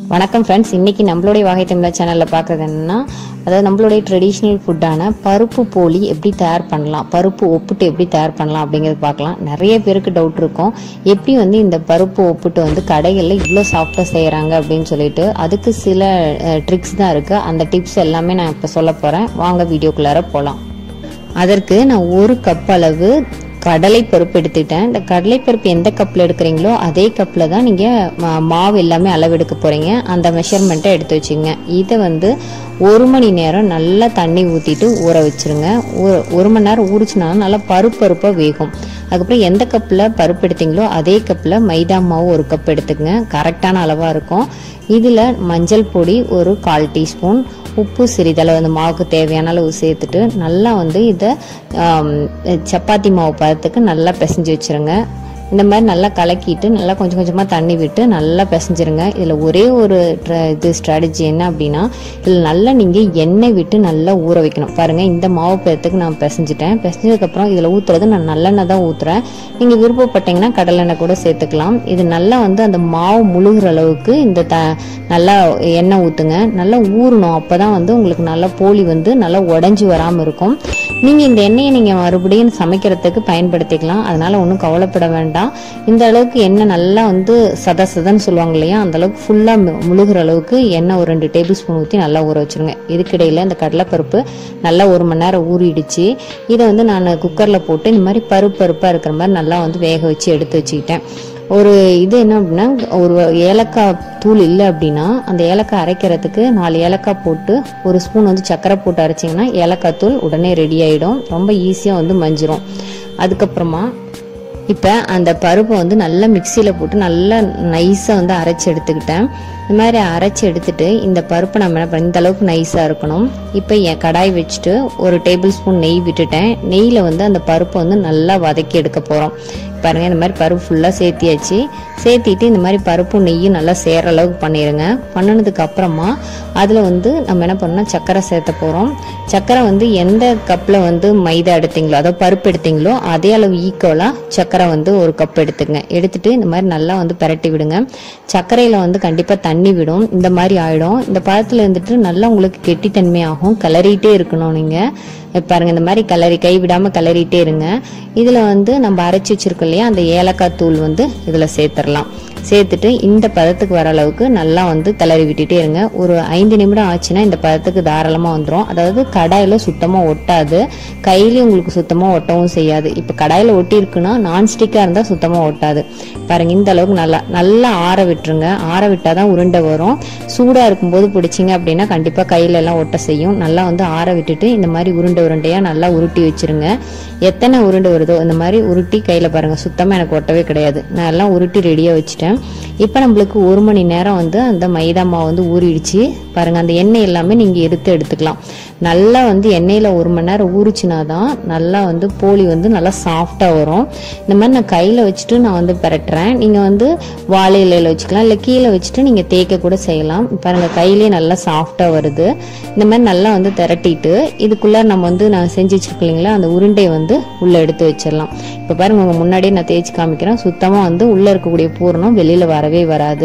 வணக்கம் ஃப்ரெண்ட்ஸ் இன்னைக்கு நம்மளுடைய வகை தமிழா சேனலில் பார்க்குறது என்னன்னா அதாவது நம்மளுடைய ட்ரெடிஷ்னல் ஃபுட்டான பருப்பு போலி எப்படி தயார் பண்ணலாம் பருப்பு ஒப்புட்டு எப்படி தயார் பண்ணலாம் அப்படிங்கிறது பார்க்கலாம் நிறைய பேருக்கு டவுட் இருக்கும் எப்படி வந்து இந்த பருப்பு ஒப்புட்டு வந்து கடைகளில் இவ்வளோ சாஃப்டாக செய்கிறாங்க அப்படின்னு சொல்லிட்டு அதுக்கு சில ட்ரிக்ஸ் தான் இருக்குது அந்த டிப்ஸ் எல்லாமே நான் இப்போ சொல்ல போகிறேன் வாங்க வீடியோக்குள்ளார போகலாம் அதற்கு நான் ஒரு கப் அளவு கடலை பருப்பு எடுத்துட்டேன் இந்த கடலை பருப்பு எந்த கப்பில் எடுக்கிறீங்களோ அதே கப்பில் தான் நீங்கள் மாவு எல்லாமே அளவு எடுக்க போகிறீங்க அந்த மெஷர்மெண்ட்டை எடுத்து வச்சுங்க இதை வந்து ஒரு மணி நேரம் நல்லா தண்ணி ஊற்றிட்டு ஊற வச்சுருங்க ஊற- ஒரு மணி நேரம் ஊறிச்சுனாலும் நல்லா பருப்பு பருப்பாக வேகும் அதுக்கப்புறம் எந்த கப்பில் பருப்பு எடுத்தீங்களோ அதே கப்பில் மைதா மாவு ஒரு கப் எடுத்துக்கங்க கரெக்டான அளவாக இருக்கும் இதில் மஞ்சள் பொடி ஒரு கால் டீஸ்பூன் உப்பு சிறிதளவு அந்த மாவுக்கு தேவையான அளவு சேர்த்துட்டு நல்லா வந்து இதை ஆம், சப்பாத்தி மாவு பதத்துக்கு நல்லா பிசைஞ்சு வச்சிருங்க இந்த மாதிரி நல்லா கலக்கிட்டு நல்லா கொஞ்சம் கொஞ்சமாக தண்ணி விட்டு நல்லா பிசைஞ்சிருங்க இதில் ஒரே ஒரு ட்ர- இது ஸ்ட்ராட்டஜி என்ன அப்படின்னா இதில் நல்லா நீங்கள் எண்ணெய் விட்டு நல்லா ஊற வைக்கணும் பாருங்கள் இந்த மாவு பதத்துக்கு நான் பிசைஞ்சிட்டேன் பிசைஞ்சதுக்கப்புறம் இதில் ஊற்றுறது நான் நல்லெண்ணெய் தான் ஊற்றுறேன் நீங்கள் விருப்பப்பட்டீங்கன்னா கடலெண்ணெய் கூட சேர்த்துக்கலாம் இது நல்லா வந்து அந்த மாவு முழுகிற அளவுக்கு இந்த த நல்லா எண்ணெய் ஊற்றுங்க நல்லா ஊறணும் அப்போ தான் வந்து உங்களுக்கு நல்லா போலி வந்து நல்லா உடஞ்சி வராமல் இருக்கும் நீங்கள் இந்த எண்ணெயை நீங்கள் மறுபடியும் சமைக்கிறதுக்கு பயன்படுத்திக்கலாம் அதனால ஒன்றும் கவலைப்பட வேண்டாம் இந்த அளவுக்கு எண்ணெய் நல்லா வந்து சத சதன்னு சொல்லுவாங்க இல்லையா அந்த அளவுக்கு ஃபுல்லாக முழுகிற அளவுக்கு எண்ணெய் ஒரு ரெண்டு டேபிள் ஸ்பூன் ஊற்றி நல்லா ஊற வச்சிருங்க இதுக்கிடையில் இந்த கடலைப்பருப்பு நல்லா ஒரு மணி நேரம் ஊறிடுச்சு இதை வந்து நான் குக்கரில் போட்டு இந்த மாதிரி பருப்பு பருப்பாக இருக்கிற மாதிரி நல்லா வந்து வேக வச்சு எடுத்து வச்சுக்கிட்டேன் ஒரு இது என்ன அப்படின்னா ஒரு ஏலக்காய் தூள் இல்லை அப்படின்னா அந்த ஏலக்காய் அரைக்கிறதுக்கு நாலு ஏலக்காய் போட்டு ஒரு ஸ்பூன் வந்து சர்க்கரை போட்டு அரைச்சிங்கன்னா ஏலக்காய் தூள் உடனே ரெடி ஆகிடும் ரொம்ப ஈஸியாக வந்து மஞ்சிரும் அதுக்கப்புறமா இப்போ அந்த பருப்பை வந்து நல்லா மிக்சியில் போட்டு நல்லா நைஸாக வந்து அரைச்சி எடுத்துக்கிட்டேன் இந்த மாதிரி அரைச்சி எடுத்துட்டு இந்த பருப்பை நம்ம என்ன பண்ண இந்த அளவுக்கு நைஸாக இருக்கணும் இப்போ என் கடாய் வச்சுட்டு ஒரு டேபிள் ஸ்பூன் நெய் விட்டுட்டேன் நெய்யில் வந்து அந்த பருப்பை வந்து நல்லா வதக்கி எடுக்க போகிறோம் பாருங்க இந்த மாதிரி பருப்பு ஃபுல்லாக சேர்த்தியாச்சு சேர்த்திட்டு இந்த மாதிரி பருப்பும் நெய்யும் நல்லா சேர அளவுக்கு பண்ணிடுங்க பண்ணினதுக்கு அப்புறமா அதில் வந்து நம்ம என்ன பண்ணோம்னா சர்க்கரை சேர்த்த போகிறோம் சர்க்கரை வந்து எந்த கப்பில் வந்து மைதா எடுத்தீங்களோ அதாவது பருப்பு எடுத்தீங்களோ அதே அளவு ஈக்குவலாக சர்க்கரை வந்து ஒரு கப் எடுத்துங்க எடுத்துட்டு இந்த மாதிரி நல்லா வந்து பிரட்டி விடுங்க சர்க்கரையில் வந்து கண்டிப்பாக தண்ணி விடும் இந்த மாதிரி ஆயிடும் இந்த பழத்தில் இருந்துட்டு நல்லா உங்களுக்கு கெட்டித்தன்மை ஆகும் கிளறிட்டே இருக்கணும் நீங்கள் பாருங்க இந்த மாதிரி கலரி கை விடாம கிளறிட்டே இருங்க இதுல வந்து நம்ம அரைச்சி வச்சிருக்கோம் இல்லையா அந்த ஏலக்காய் தூள் வந்து இதுல சேர்த்துடலாம் சேர்த்துட்டு இந்த பதத்துக்கு வர அளவுக்கு நல்லா வந்து கிளறி விட்டுட்டே இருங்க ஒரு ஐந்து நிமிடம் ஆச்சுன்னா இந்த பதத்துக்கு தாராளமாக வந்துடும் அதாவது கடாயில் சுத்தமாக ஒட்டாது கையிலையும் உங்களுக்கு சுத்தமாக ஒட்டவும் செய்யாது இப்போ கடாயில் ஒட்டி இருக்குன்னா நான்ஸ்டிக்காக இருந்தால் சுத்தமாக ஒட்டாது பாருங்க இந்த அளவுக்கு நல்லா நல்லா ஆற விட்டுருங்க ஆற விட்டால் தான் உருண்டை வரும் சூடாக இருக்கும்போது பிடிச்சிங்க அப்படின்னா கண்டிப்பாக கையில எல்லாம் ஒட்ட செய்யும் நல்லா வந்து ஆற விட்டுட்டு இந்த மாதிரி உருண்டை உருண்டையாக நல்லா உருட்டி வச்சிருங்க எத்தனை உருண்டை வருதோ இந்த மாதிரி உருட்டி கையில் பாருங்க சுத்தமாக எனக்கு ஒட்டவே கிடையாது நான் எல்லாம் உருட்டி ரெடியாக வச்சுட்டேன் இப்போ நம்மளுக்கு ஒரு மணி நேரம் வந்து அந்த மைதா மாவு வந்து ஊறிடுச்சு பாருங்க அந்த எண்ணெய் எல்லாமே நீங்கள் எடுத்து எடுத்துக்கலாம் நல்லா வந்து எண்ணெயில் ஒரு மணி நேரம் ஊறிச்சுனா தான் நல்லா வந்து போலி வந்து நல்லா சாஃப்டாக வரும் இந்த மாதிரி நான் கையில் வச்சுட்டு நான் வந்து பிரட்டுறேன் நீங்கள் வந்து வாழை இலையில வச்சுக்கலாம் இல்லை கீழே வச்சுட்டு நீங்கள் தேய்க்க கூட செய்யலாம் பாருங்க கையிலேயே நல்லா சாஃப்டாக வருது இந்த மாதிரி நல்லா வந்து திரட்டிட்டு இதுக்குள்ளே நம்ம வந்து நான் செஞ்சு வச்சிருக்கோம் இல்லைங்களா அந்த உருண்டையை வந்து உள்ளே எடுத்து வச்சிடலாம் இப்போ பாருங்க உங்க முன்னாடியே நான் தேய்ச்சி காமிக்கிறேன் சுத்தமாக வந்து உள்ளே இருக்கக்கூடிய பூரணம் வெளியில் வரவே வராது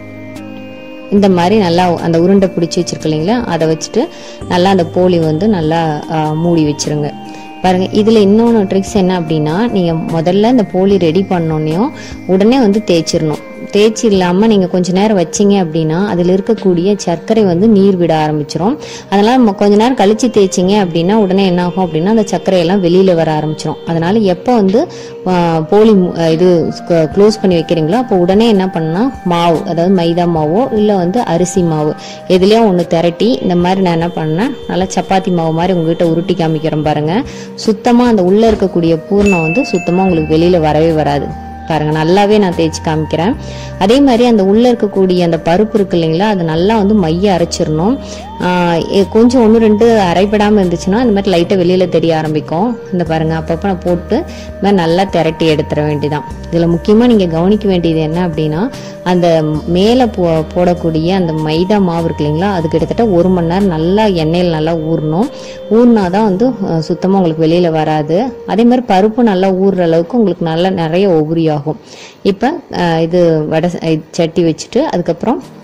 இந்த மாதிரி நல்லா அந்த உருண்டை பிடிச்சி வச்சிருக்கு இல்லைங்களா அதை வச்சுட்டு நல்லா அந்த போலி வந்து நல்லா ஆ, மூடி வச்சிருங்க பாருங்க இதுல இன்னொன்று ட்ரிக்ஸ் என்ன அப்படின்னா நீங்க முதல்ல இந்த போலி ரெடி பண்ணோன்னையும் உடனே வந்து தேய்ச்சிடணும் தேய்ச்சி இல்லாமல் நீங்கள் கொஞ்ச நேரம் வச்சீங்க அப்படின்னா அதில் இருக்கக்கூடிய சர்க்கரை வந்து நீர் விட ஆரம்பிச்சிரும் அதனால நம்ம கொஞ்ச நேரம் கழிச்சு தேய்ச்சிங்க அப்படின்னா உடனே என்ன ஆகும் அப்படின்னா அந்த சர்க்கரையெல்லாம் வெளியில் வர ஆரம்பிச்சிரும் அதனால எப்போ வந்து ஆ, போலி மு- ஆ, இது க்ளோஸ் பண்ணி வைக்கிறீங்களோ அப்போ உடனே என்ன பண்ணா மாவு அதாவது மைதா மாவோ இல்லை வந்து அரிசி மாவு எதுலேயோ ஒன்று திரட்டி இந்த மாதிரி நான் என்ன பண்ணேன் நல்லா சப்பாத்தி மாவு மாதிரி உங்ககிட்ட உருட்டி காமிக்கிறேன் பாருங்க சுத்தமாக அந்த உள்ளே இருக்கக்கூடிய பூர்ணம் வந்து சுத்தமாக உங்களுக்கு வெளியில் வரவே வராது பாருங்க நல்லாவே நான் தேய்ச்சி காமிக்கிறேன் அதே மாதிரி அந்த உள்ள இருக்கக்கூடிய அந்த பருப்பு இருக்கு இல்லைங்களா அது நல்லா வந்து மைய அரைச்சிடணும் ஆஹ் எ- கொஞ்சம் ஒன்று ரெண்டு அரைப்படாமல் இருந்துச்சுன்னா இந்த மாதிரி லைட்டாக வெளியில் தெரிய ஆரம்பிக்கும் இந்த பாருங்க அப்பப்போ நான் போட்டு இந்த மாதிரி நல்லா திரட்டி எடுத்துட வேண்டியதான் இதில் முக்கியமாக நீங்கள் கவனிக்க வேண்டியது என்ன அப்படின்னா அந்த மேலே போ போடக்கூடிய அந்த மைதா மாவு இருக்கு இல்லைங்களா அது கிட்டத்தட்ட ஒரு மணி நேரம் நல்லா எண்ணெயில் நல்லா ஊறணும் ஊறினா தான் வந்து சுத்தமாக உங்களுக்கு வெளியில் வராது அதே மாதிரி பருப்பு நல்லா ஊறுற அளவுக்கு உங்களுக்கு நல்லா நிறைய உபரி ஆகும் இப்போ இது வடை ச- சட்டி வச்சுட்டு அதுக்கப்புறம்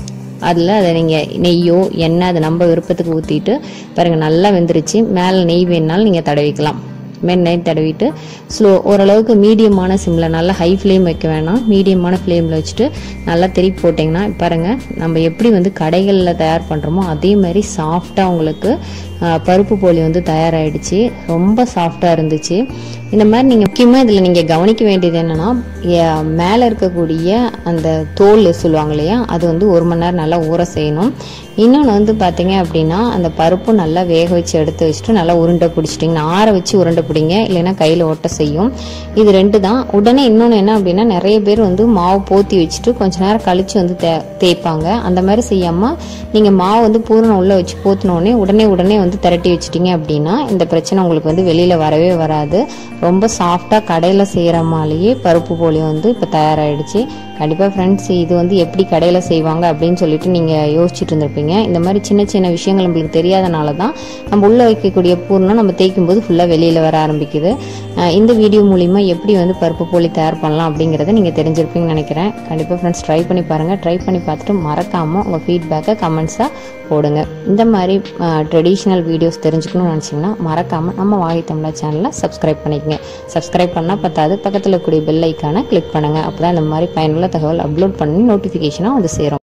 அதில் அதை நீங்கள் நெய்யோ எண்ணெய் அதை நம்ம விருப்பத்துக்கு ஊற்றிட்டு பாருங்கள் நல்லா வெந்துருச்சு மேலே நெய் வேணுனாலும் நீங்கள் தடவிக்கலாம் நெய் தடவிட்டு ஸ்லோ ஓரளவுக்கு மீடியமான சிம்மில் நல்லா ஹை ஃப்ளேம் வைக்க வேணாம் மீடியமான ஃப்ளேமில் வச்சுட்டு நல்லா திருப்பி போட்டிங்கன்னா பாருங்கள் நம்ம எப்படி வந்து கடைகளில் தயார் பண்ணுறோமோ அதே மாதிரி சாஃப்டாக உங்களுக்கு ஆஹ், பருப்பு போலி வந்து தயாராகிடுச்சு ரொம்ப சாஃப்டாக இருந்துச்சு இந்த மாதிரி நீங்கள் முக்கியமாக இதில் நீங்கள் கவனிக்க வேண்டியது என்னென்னா மேலே இருக்கக்கூடிய அந்த தோல் சொல்லுவாங்க இல்லையா அது வந்து ஒரு மணி நேரம் நல்லா ஊற செய்யணும் இன்னொன்று வந்து பார்த்தீங்க அப்படின்னா அந்த பருப்பு நல்லா வேக வச்சு எடுத்து வச்சுட்டு நல்லா உருண்டை பிடிச்சிட்டிங்கன்னா ஆற வச்சு உருண்டை பிடிங்க இல்லைன்னா கையில் ஒட்ட செய்யும் இது ரெண்டு தான் உடனே இன்னொன்று என்ன அப்படின்னா நிறைய பேர் வந்து மாவு போத்தி வச்சுட்டு கொஞ்ச நேரம் கழிச்சு வந்து தே தேய்ப்பாங்க அந்த மாதிரி செய்யாமல் நீங்கள் மாவு வந்து பூரணம் உள்ளே வச்சு போத்தின உடனே உடனே உடனே வந்து திரட்டி வச்சிட்டிங்க அப்படின்னா இந்த பிரச்சனை உங்களுக்கு வந்து வெளியில் வரவே வராது ரொம்ப சாஃப்டாக கடையில் செய்கிற மாதிரியே பருப்பு போலி வந்து இப்போ தயாராகிடுச்சு கண்டிப்பாக ஃப்ரெண்ட்ஸ் இது வந்து எப்படி கடையில் செய்வாங்க அப்படின்னு சொல்லிட்டு நீங்கள் யோசிச்சுட்டு இருந்திருப்பீங்க இந்த மாதிரி சின்ன சின்ன விஷயங்கள் நம்மளுக்கு தெரியாதனால தான் நம்ம உள்ளே வைக்கக்கூடிய பூர்ணம் நம்ம தேய்க்கும் போது ஃபுல்லாக வெளியில் வர ஆரம்பிக்குது அஹ் இந்த வீடியோ மூலிமா எப்படி வந்து பருப்பு போலி தயார் பண்ணலாம் அப்படிங்கிறத நீங்கள் தெரிஞ்சிருப்பீங்கன்னு நினைக்கிறேன் கண்டிப்பாக ஃப்ரெண்ட்ஸ் ட்ரை பண்ணி பாருங்கள் ட்ரை பண்ணி பார்த்துட்டு மறக்காமல் உங்கள் ஃபீட்பேக்கை கமெண்ட்ஸாக போடுங்க இந்த மாதிரி ட்ரெடிஷ்னல் வீடியோஸ் தெரிஞ்சுக்கணும்னு நினச்சிங்கன்னா மறக்காமல் நம்ம வாகை தமிழா சேனலை சப்ஸ்கிரைப் பண்ணிக்கங்க சப்ஸ்கிரைப் பண்ணால் பத்தாது பக்கத்தில் இருக்கக்கூடிய பெல் ஐக்கானை கிளிக் பண்ணுங்கள் அப்போ தான் இந்த மாதிரி பயனுள்ள தகவல் அப்லோட் பண்ணி நோட்டிஃபிகேஷனாக வந்து சேரும்